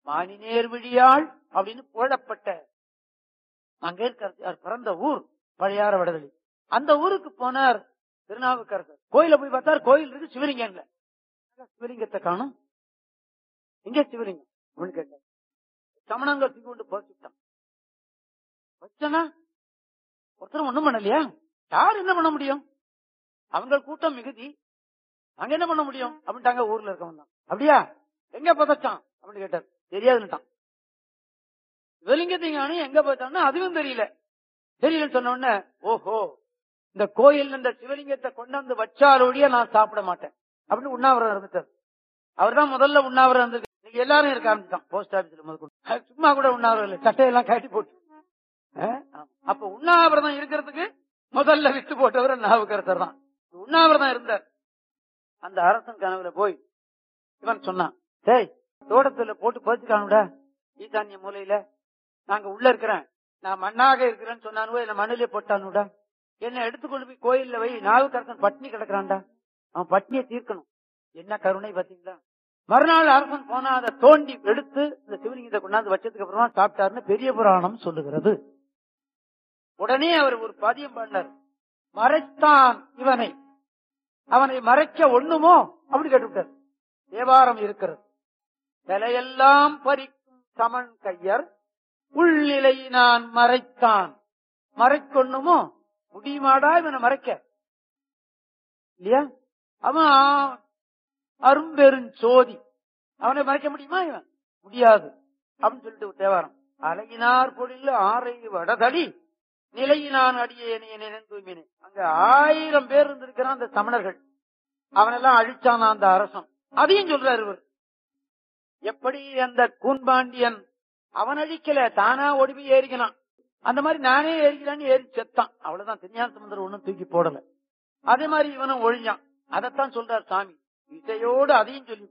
மானினேர் விழியாள் அப்படின்னு புகழப்பட்ட அங்க இருக்கிற அவர் பிறந்த ஊர் பழையாற வடதளி அந்த ஊருக்கு போனார் திருநாவுக்கரசர் கோயில போய் பார்த்தார் கோயில் இருக்கு சிவலிங்கம் இல்ல சிவலிங்கத்தை காணும் எங்க சிவலிங்கம் அப்படின்னு கேட்டார் சமணங்க தூக்கி கொண்டு போச்சுட்டான் வச்சனா ஒருத்தரும் ஒண்ணும் பண்ணலையா யார் என்ன பண்ண முடியும் அவங்க கூட்டம் மிகுதி அங்க என்ன பண்ண முடியும் அப்படின்ட்டாங்க ஊர்ல இருக்கவங்க தான் அப்படியா எங்க புதைச்சான் அப்படின்னு கேட்டார் தெரியாதுன்னுட்டான் சிவலிங்கத்தை காணும் எங்க போச்சான்னு அதுவும் தெரியல தெரியலன்னு சொன்ன உடனே ஓஹோ இந்த கோயில் இந்த சிவலிங்கத்தை கொண்டாந்து வச்சாலோடிய நான் சாப்பிட மாட்டேன் அப்படின்னு உண்ணாவிரதம் இருந்துட்டார் அவர் தான் முதல்ல உண்ணாவிரதம் இருந்து நீங்க எல்லாரும் இருக்க ஆரம்பிச்சான் போஸ்ட் ஆபீஸ்ல முதல் சும்மா கூட உண்ணாவிரதம் இல்லை சட்டையெல்லாம் கட்டி போட்டு அஹ், ஆமா. அப்ப உண்ணாவிரதம் இருக்கிறதுக்கு முதல்ல விட்டு போட்டவர் நாவுக்கரசர் தான் உண்ணாவிரதம் இருந்தார் அந்த அரசன் கனவுல போய் இவன் சொன்னான் டேய் தோட்டத்துல போட்டு பதிச்சுக்கானுடா ஈசான்ய மூலையில நாங்க உள்ள இருக்கிறேன் நான் மண்ணாக இருக்கிறேன்னு சொன்னானுவோ என்ன மண்ணிலே போட்டானுடா என்ன எடுத்துக்கொண்டு போய் கோயில்ல வை நாவுக்கரசன் பட்னி கிடக்குறான்டா அவன் பட்னியை தீர்க்கணும் என்ன கருணை பாத்தீங்களா மறுநாள் அரசன் போனா அதை தோண்டி எடுத்து இந்த சிவலிங்கத்தை கொண்டாந்து வச்சதுக்கு அப்புறமா சாப்பிட்டாருன்னு பெரிய புராணம் சொல்லுகிறது உடனே அவர் ஒரு பதியம் பண்ணார் மறைத்தான் இவனை அவனை மறைக்க ஒண்ணுமோ அப்படி கேட்டுவிட்டார் தேவாரம் இருக்கிறது தலையெல்லாம் பறிக்கும் சமன் கையர் உள்நிலை நான் மறைத்தான் மறைக்கொண்ணுமோ முடியுமாடா இவனை மறைக்க இல்லையா அவன் அரும்பெருஞ்சோதி அவனை மறைக்க முடியுமா இவன் முடியாது அப்படின்னு சொல்லிட்டு தேவாரம் அழகினார் பொழில் ஆரை வடதடி நிலையினான் அடியேனே நினைந்துமினே அங்க ஆயிரம் பேர் இருந்திருக்கிறான் அந்த தமிழர்கள் அவனெல்லாம் அழிச்சானா அந்த அரசன் அதையும் சொல்றாரு இவர் எப்படி அந்த கூன்பாண்டியன் அவன் அழிக்கல தானா ஒடுவி ஏறிக்கினான் அந்த மாதிரி நானே ஏறிக்கிறான்னு ஏறி செத்தான் அவ்வளவுதான் திருஞான சமுந்தரம் ஒண்ணும் தூக்கி போடல அதே மாதிரி இவனும் ஒழிஞ்சான் அதைத்தான் சொல்றார் சாமி இசையோடு அதையும் சொல்லி